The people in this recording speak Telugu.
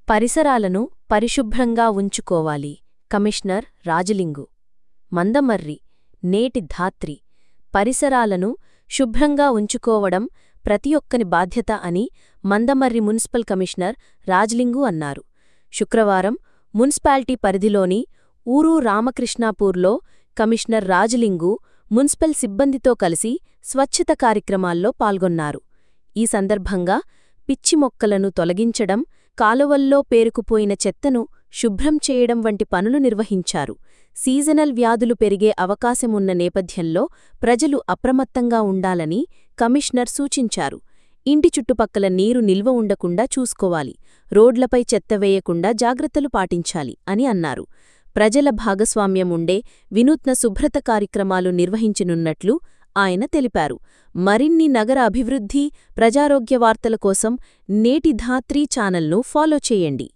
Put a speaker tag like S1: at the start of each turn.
S1: పరిసరాలను పరిశుభ్రంగా ఉంచుకోవాలి కమిషనర్ రాజలింగు మందమర్రి నేటి ధాత్రి పరిసరాలను శుభ్రంగా ఉంచుకోవడం ప్రతి ఒక్కని బాధ్యత అని మందమర్రి మున్సిపల్ కమిషనర్ రాజ్లింగు అన్నారు శుక్రవారం మున్సిపాలిటీ పరిధిలోని ఊరు రామకృష్ణాపూర్లో కమిషనర్ రాజలింగు మున్సిపల్ సిబ్బందితో కలిసి స్వచ్ఛత కార్యక్రమాల్లో పాల్గొన్నారు ఈ సందర్భంగా పిచ్చి మొక్కలను తొలగించడం కాలువల్లో పేరుకుపోయిన చెత్తను శుభ్రం చేయడం వంటి పనులు నిర్వహించారు సీజనల్ వ్యాధులు పెరిగే అవకాశమున్న నేపథ్యంలో ప్రజలు అప్రమత్తంగా ఉండాలని కమిషనర్ సూచించారు ఇంటి చుట్టుపక్కల నీరు నిల్వ ఉండకుండా చూసుకోవాలి రోడ్లపై చెత్త వేయకుండా జాగ్రత్తలు పాటించాలి అని అన్నారు ప్రజల భాగస్వామ్యం ఉండే వినూత్న శుభ్రత కార్యక్రమాలు నిర్వహించనున్నట్లు ఆయన తెలిపారు మరిన్ని నగర అభివృద్ధి ప్రజారోగ్య వార్తల కోసం నేటి ధాత్రీ ఛానల్ను ఫాలో చేయండి